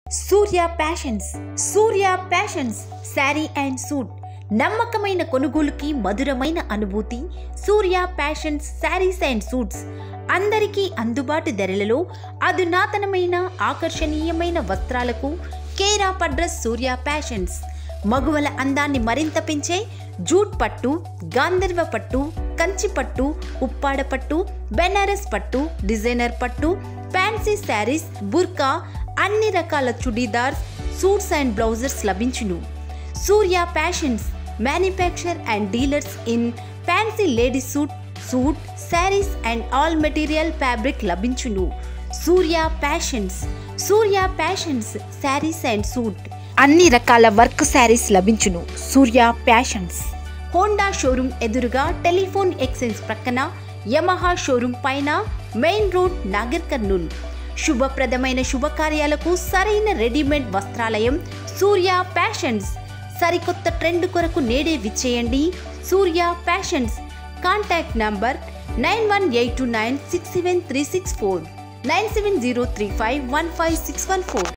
Surya passions Surya passions saree and suit నమ్మకమైన కొనుగోలుకి మధురమైన అనుభూతి Surya passions sarees and suits అందరికీ అందుబాటు ధరలలో అధునాతనమైన ఆకర్షణీయమైన వస్త్రాలకు కేరా పడ్రస్ సూర్య ప్యాషన్స్ మగువల అందాన్ని మరింత పెంచే జూట్ పట్టు గాంధర్వ పట్టు కంచి పట్టు ఉప్పాడ పట్టు బెనారస్ పట్టు డిజైనర్ పట్టు ఫ్యాన్సీ శారీస్ బుర్కా అన్ని రకాల చుడీదార్స్ సూట్స్ అండ్ బ్లౌజర్స్ లభించును Surya passions manufacture and dealers in fancy lady suit suit sarees and all material fabric లభించును Surya passions Surya passions sarees and suit అన్ని రకాల వర్క్ శారీస్ లభించును సూర్య ప్యాషన్స్ హోండా షోరూమ్ ఎదురుగా టెలిఫోన్ ఎక్స్చేంజ్ ప్రక్కన యమహా షోరూమ్ పైన main road Nagarkurnool శుభప్రదమైన శుభకార్యాలకు సరైన రెడీమేడ్ వస్త్రాలయం సూర్య ప్యాషన్స్ సరికొత్త ట్రెండ్ కొరకు నేడే విచ్చేయండి Surya passions contact number nine one eight two nine six seven three six four nine seven zero three five one five six one four